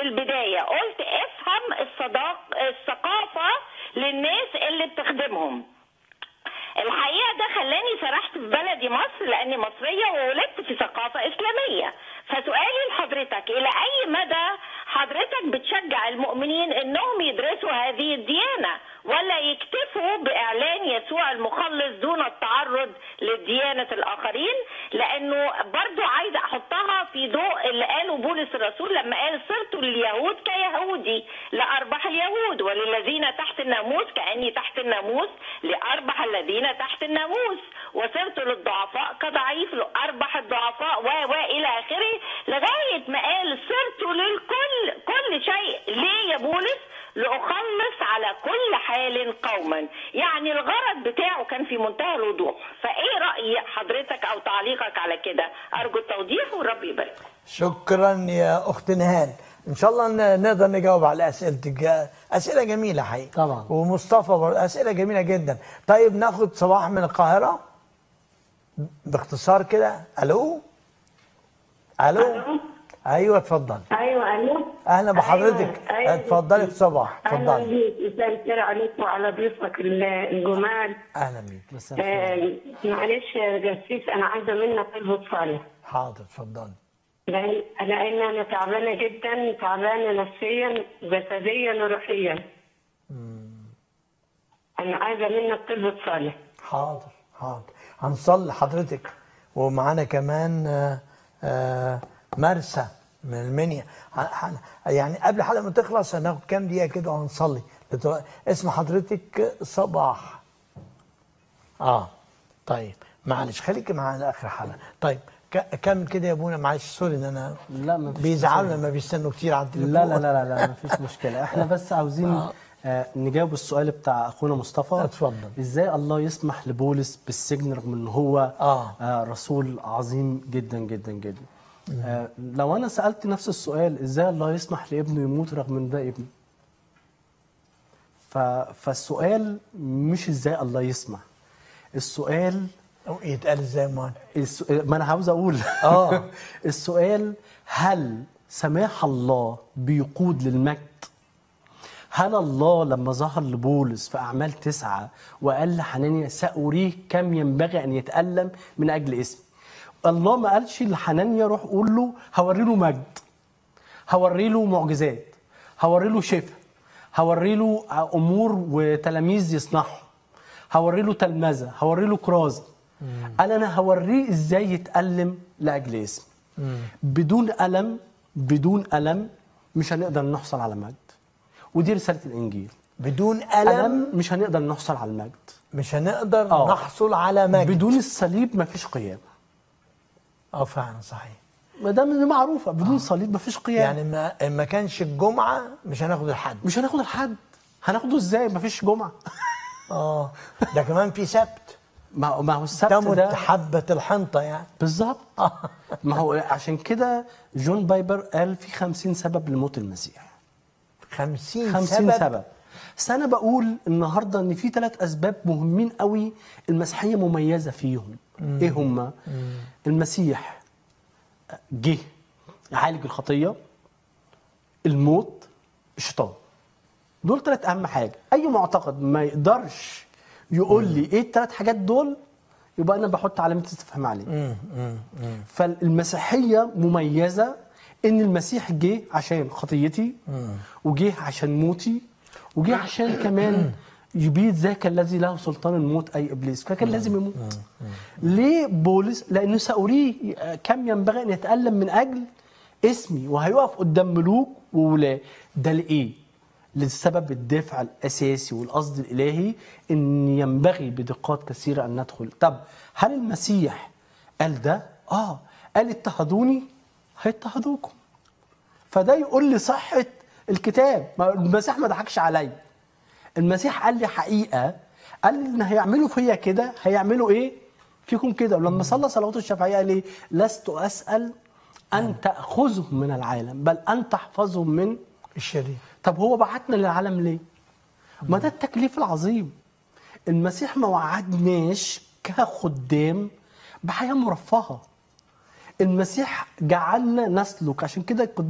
البدايه قلت افهم الصداق الثقافه للناس اللي بتخدمهم الحقيقه ده خلاني سرحت في بلدي مصر لاني مصريه وولدت في ثقافه اسلاميه فسؤالي لحضرتك الى اي مدى حضرتك بتشجع المؤمنين انهم يدرسوا هذه الديانه ولا يكتفوا باعلان يسوع المخلص دون التعرض لديانه الاخرين لانه برضو عايزه احطها في ضوء اللي قاله بولس الرسول لما قال صرت لليهود كيهودي لاربح اليهود وللذين تحت الناموس كاني تحت الناموس لاربح الذين تحت الناموس وصرت للضعفاء كضعيف لاربح الضعفاء و و الى اخره لغايه ما قال صرت للكل كل شيء ليه يا بولس لأخلص على كل حال قوما يعني الغرض بتاعه كان في منتهى الوضوح فايه رأي حضرتك او تعليقك على كده ارجو التوضيح والرب يبارك شكرا يا اخت نهال ان شاء الله ن- نقدر نجاوب على اسئلتك اسئله جميله حقيقه طبعا. ومصطفى برضه اسئله جميله جدا طيب ناخد صباح من القاهره باختصار كده الو الو ألو؟ ايوه اتفضل ايوه الو اهلا بحضرتك أيوة، أيوة. اتفضلي يا صباح اهلا اتفضلي بيك مساء الخير عليك وعلى ضيوفك ال- الجمال اهلا بيك مساء الخير. آه، معلش يا جسيس انا عايزه منك طلب صالح حاضر اتفضلي لان لان انا تعبانه جدا تعبانه نفسيا جسديا وروحيا انا عايزه منك طلب صالح حاضر حاضر هنصلي حضرتك ومعانا كمان آه، آه، مرسى من المنيا ه- ه- يعني قبل الحلقه ما تخلص هناخد كام دقيقه كده وهنصلي بتو- اسم حضرتك صباح اه طيب معلش خليكي معانا اخر الحلقه طيب ك- كمل كده يا ابونا معلش سوري ان انا لا ما فيش بيزعلوا مشكلة. لما بيستنوا كتير على التليفون لا لا لا لا, لا ما فيش مشكلة احنا بس عاوزين آه نجاوب السؤال بتاع اخونا مصطفى اتفضل. ازاي الله يسمح لبولس بالسجن رغم ان هو آه. آه رسول عظيم جدا جدا جدا آه لو انا سألت نفس السؤال ازاي الله يسمح لابنه يموت رغم ان ده ابنه ف... فالسؤال مش ازاي الله يسمح السؤال أو يتقال ازاي ما الس... ما انا عاوز اقول آه. السؤال هل سماح الله بيقود للمجد هل الله لما ظهر لبولس في أعمال تسعة وقال لحنانيا سأريه كم ينبغي أن يتألم من أجل اسمي الله ما قالش لحنانيا روح قول له هوري له مجد هوري له معجزات هوري له شفاء هوري له امور وتلاميذ يصنعهم هوري له تلمذه هوري له كرازه قال انا هوريه ازاي يتالم لاجل اسمي بدون الم بدون الم مش هنقدر نحصل على مجد ودي رساله الانجيل بدون الم الم مش هنقدر نحصل على المجد مش هنقدر آه. نحصل على مجد بدون الصليب مفيش قيامه اه فعلا صحيح ما دام دي معروفه بدون صليب مفيش قيامه يعني ما ما كانش الجمعه مش هناخد الحد مش هناخد الحد هناخده ازاي مفيش جمعه اه ده كمان في سبت ما ما هو السبت تمت ده حبه الحنطه يعني بالظبط ما هو عشان كده جون بايبر قال في خمسين سبب لموت المسيح 50 خمسين سبب, سبب بس انا بقول النهارده ان في ثلاث اسباب مهمين قوي المسيحيه مميزه فيهم ايه هما المسيح جه يعالج الخطيه الموت الشيطان دول ثلاث اهم حاجه اي معتقد ما يقدرش يقول لي ايه الثلاث حاجات دول يبقى انا بحط علامه استفهام عليه فالمسيحيه مميزه ان المسيح جه عشان خطيتي وجه عشان موتي وجه عشان كمان يبيد ذاك الذي له سلطان الموت اي ابليس فكان لازم يموت ليه بولس لانه ساريه كم ينبغي ان يتالم من اجل اسمي وهيقف قدام ملوك وولاة ده لايه لسبب الدافع الاساسي والقصد الالهي ان ينبغي بدقات كثيره ان ندخل طب هل المسيح قال ده اه قال اضطهدوني هيضطهدوكم فده يقول لي صحه الكتاب ما المسيح ما ضحكش عليا المسيح قال لي حقيقه قال لي ان هيعملوا فيا كده هيعملوا ايه فيكم كده ولما صلى صلوات الشفاعيه قال ايه لست اسال ان تاخذهم من العالم بل ان تحفظهم من الشرير طب هو بعتنا للعالم ليه؟ ما ده التكليف العظيم المسيح ما وعدناش كخدام بحياه مرفهه المسيح جعلنا نسلك عشان كده